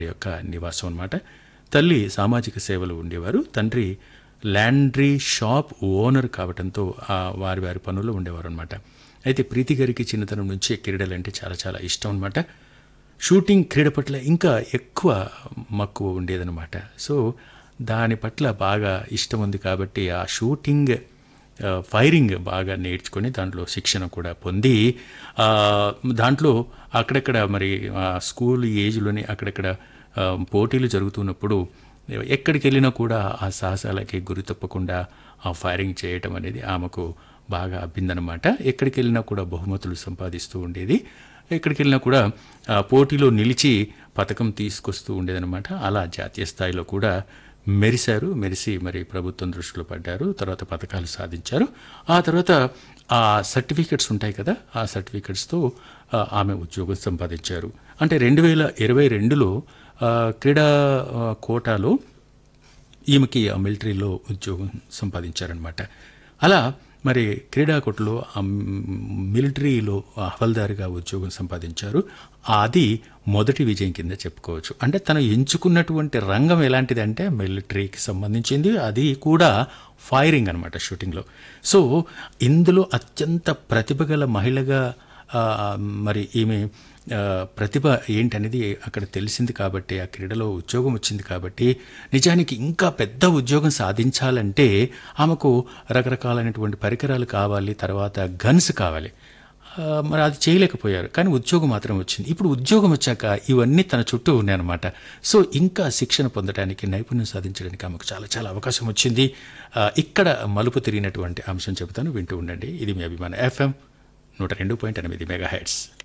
యొక్క నివాసం అన్నమాట తల్లి సామాజిక సేవలు ఉండేవారు తండ్రి ల్యాండ్రీ షాప్ ఓనర్ కావడంతో ఆ వారి వారి పనుల్లో ఉండేవారు అనమాట అయితే ప్రీతి గారికి చిన్నతనం నుంచి క్రీడలు అంటే చాలా చాలా ఇష్టం అనమాట షూటింగ్ క్రీడ పట్ల ఇంకా ఎక్కువ మక్కువ ఉండేదన్నమాట సో దాని పట్ల బాగా ఇష్టం ఉంది కాబట్టి ఆ షూటింగ్ ఆ, ఫైరింగ్ బాగా నేర్చుకొని దాంట్లో శిక్షణ కూడా పొంది ఆ, దాంట్లో అక్కడక్కడ మరి ఆ స్కూల్ ఏజ్లోనే అక్కడక్కడ ఆ, పోటీలు జరుగుతున్నప్పుడు ఎక్కడికి వెళ్ళినా కూడా ఆ సాహసాలకి గురి తప్పకుండా ఆ ఫైరింగ్ చేయటం అనేది ఆమెకు బాగా అబ్బిందనమాట ఎక్కడికి వెళ్ళినా కూడా బహుమతులు సంపాదిస్తూ ఉండేది ఎక్కడికి వెళ్ళినా కూడా ఆ, పోటీలో నిలిచి పథకం తీసుకొస్తూ ఉండేదన్నమాట అలా జాతీయ స్థాయిలో కూడా మెరిశారు మెరిసి మరి ప్రభుత్వం దృష్టిలో పడ్డారు తర్వాత పథకాలు సాధించారు ఆ తర్వాత ఆ సర్టిఫికెట్స్ ఉంటాయి కదా ఆ సర్టిఫికెట్స్తో ఆ, ఆమె ఉద్యోగం సంపాదించారు అంటే రెండు వేల ఇరవై రెండులో క్రీడా ఆ, కోటాలో ఈమెకి ఆ మిలిటరీలో ఉద్యోగం సంపాదించారనమాట అలా మరి క్రీడాకుట్లో ఆ మిలిటరీలో హవల్దారిగా ఉద్యోగం సంపాదించారు అది మొదటి విజయం కింద చెప్పుకోవచ్చు అంటే తను ఎంచుకున్నటువంటి రంగం ఎలాంటిది అంటే మిలిటరీకి సంబంధించింది అది కూడా ఫైరింగ్ అనమాట షూటింగ్లో సో ఇందులో అత్యంత ప్రతిభ గల మహిళగా ఆ, మరి ఈమె ఆ, ప్రతిభ ఏంటనేది అక్కడ తెలిసింది కాబట్టి ఆ క్రీడలో ఉద్యోగం వచ్చింది కాబట్టి నిజానికి ఇంకా పెద్ద ఉద్యోగం సాధించాలంటే ఆమెకు రకరకాలైనటువంటి పరికరాలు కావాలి తర్వాత గన్స్ కావాలి ఆ, మరి అది చేయలేకపోయారు కానీ ఉద్యోగం మాత్రం వచ్చింది ఇప్పుడు ఉద్యోగం వచ్చాక ఇవన్నీ తన చుట్టూ ఉన్నాయన్నమాట సో ఇంకా శిక్షణ పొందడానికి నైపుణ్యం సాధించడానికి ఆమెకు చాలా చాలా అవకాశం వచ్చింది ఆ, ఇక్కడ మలుపు తిరిగినటువంటి అంశం చెబుతాను వింటూ ఉండండి ఇది మీ అభిమాన ఎఫ్ఎం నూట రెండు పాయింట్ ఎనిమిది మెగా హెడ్స్